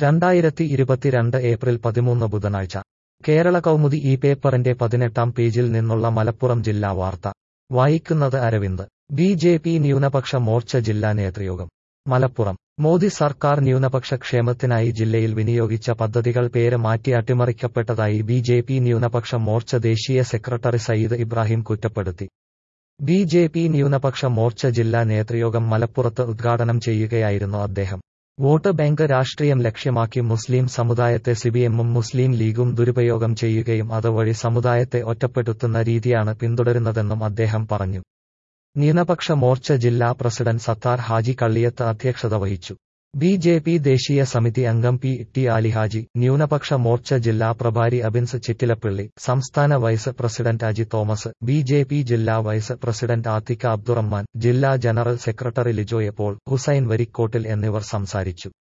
രണ്ടായിരത്തി ഇരുപത്തിരണ്ട് ഏപ്രിൽ പതിമൂന്ന് ബുധനാഴ്ച കേരള കൗമുദി ഈ പേപ്പറിന്റെ പതിനെട്ടാം പേജിൽ നിന്നുള്ള മലപ്പുറം ജില്ലാ വാർത്ത വായിക്കുന്നത് അരവിന്ദ് ബി ജെ പി ന്യൂനപക്ഷ മോർച്ച ജില്ലാ നേതൃയോഗം മലപ്പുറം മോദി സർക്കാർ ന്യൂനപക്ഷ ക്ഷേമത്തിനായി ജില്ലയിൽ വിനിയോഗിച്ച പദ്ധതികൾ പേര് മാറ്റി അട്ടിമറിക്കപ്പെട്ടതായി ബി ജെ പി ന്യൂനപക്ഷ മോർച്ച ദേശീയ സെക്രട്ടറി സയ്യിദ് ഇബ്രാഹിം കുറ്റപ്പെടുത്തി ബി ജെ പി ന്യൂനപക്ഷ മോർച്ച ജില്ലാ നേതൃയോഗം മലപ്പുറത്ത് ഉദ്ഘാടനം ചെയ്യുകയായിരുന്നു അദ്ദേഹം വോട്ട് ബാങ്ക് രാഷ്ട്രീയം ലക്ഷ്യമാക്കി മുസ്ലിം സമുദായത്തെ സിപിഎമ്മും മുസ്ലിം ലീഗും ദുരുപയോഗം ചെയ്യുകയും അതുവഴി സമുദായത്തെ ഒറ്റപ്പെടുത്തുന്ന രീതിയാണ് പിന്തുടരുന്നതെന്നും അദ്ദേഹം പറഞ്ഞു ന്യൂനപക്ഷ മോർച്ച ജില്ലാ പ്രസിഡന്റ് സത്താർ ഹാജി കള്ളിയത്ത് അധ്യക്ഷത വഹിച്ചു ബി ജെ പി ദേശീയ സമിതി അംഗം പി ടി ആലിഹാജി ന്യൂനപക്ഷ മോർച്ച ജില്ലാ പ്രഭാരി അബിൻസ് ചിറ്റിലപ്പിള്ളി സംസ്ഥാന vice president Aji Thomas B J P ജില്ലാ വൈസ് പ്രസിഡന്റ് ആത്തിക്ക അബ്ദുറഹ്മാൻ ജില്ലാ ജനറൽ സെക്രട്ടറി ലിജോയെ പോൾ ഹുസൈൻ വരിക്കോട്ടിൽ എന്നിവർ സംസാരിച്ചു